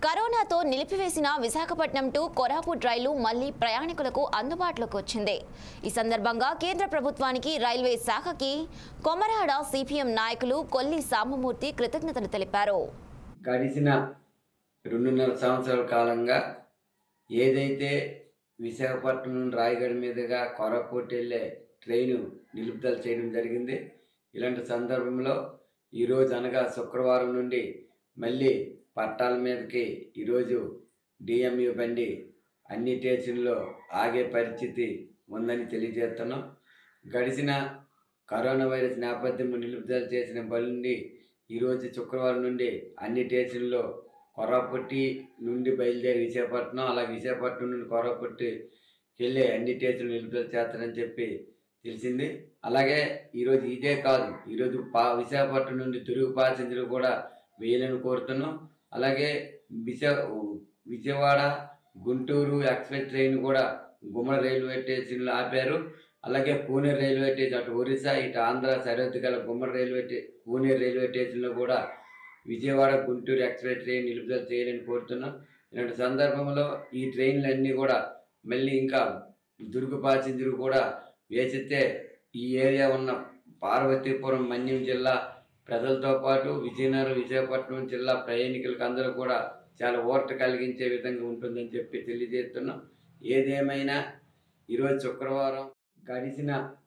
కరోనాతో నిలిపివేసిన విశాఖపట్నం టు కోరాపుట్ రైలు మళ్లీ ప్రయాణికులకు అందుబాటులోకి వచ్చింది ఈ సందర్భంగా కేంద్ర ప్రభుత్వానికి రైల్వే శాఖకి కొమరాడ సిపిఎం నాయకులు కొల్లి సాంబమూర్తి కృతజ్ఞతలు తెలిపారు గడిచిన రెండున్నర సంవత్సరాల కాలంగా ఏదైతే విశాఖపట్నం నుండి రాయగఢ మీదుగా కొరకోట వెళ్ళే ట్రైను నిలుపుదల చేయడం జరిగింది ఇలాంటి సందర్భంలో ఈరోజు అనగా శుక్రవారం నుండి మళ్ళీ పట్టాల మీదకి ఈరోజు డిఎంయు బండి అన్ని స్టేషన్లో ఆగే పరిస్థితి ఉందని తెలియజేస్తున్నాం గడిచిన కరోనా వైరస్ నేపథ్యంలో నిలుపుదల చేసిన బండి ఈరోజు శుక్రవారం నుండి అన్ని స్టేషన్లో కొర్రపట్టి నుండి బయలుదేరి విశాఖపట్నం అలాగే విశాఖపట్నం నుండి కొర్రపట్టి వెళ్ళే అన్ని స్టేషన్లు నిలుపుదల చేస్తారని చెప్పి తెలిసింది అలాగే ఈరోజు ఇదే కాదు ఈరోజు పా విశాఖపట్నం నుండి తిరుగు ప్యాసింజర్లు కూడా వేయాలని కోరుతున్నాం అలాగే విశా విజయవాడ గుంటూరు ఎక్స్ప్రెస్ ట్రైన్ కూడా గుమ్మడి రైల్వే స్టేషన్లో ఆపారు అలాగే పూణే రైల్వే స్టేషన్ అటు ఒరిస్సా ఇటు ఆంధ్ర సరిహద్దు గల గుమ్మడి రైల్వే స్టే- పూణే రైల్వే స్టేషన్లో కూడా విజయవాడ గుంటూరు ఎక్స్ప్రెస్ ట్రైన్ నిలుపుదల చేయాలని కోరుతున్నాం ఇలాంటి సందర్భంలో ఈ ట్రైన్లన్నీ కూడా మళ్ళీ ఇంకా దుర్గ ప్యాసింజర్ కూడా వేసిస్తే ఈ ఏరియా ఉన్న పార్వతీపురం మన్యం జిల్లా ప్రజలతో పాటు విజయనగరం విశాఖపట్నం జిల్లా ప్రయాణికులకు అందరూ కూడా చాలా ఊరట కలిగించే విధంగా ఉంటుందని చెప్పి తెలియజేస్తున్నాం ఏదేమైనా ఈరోజు శుక్రవారం గడిచిన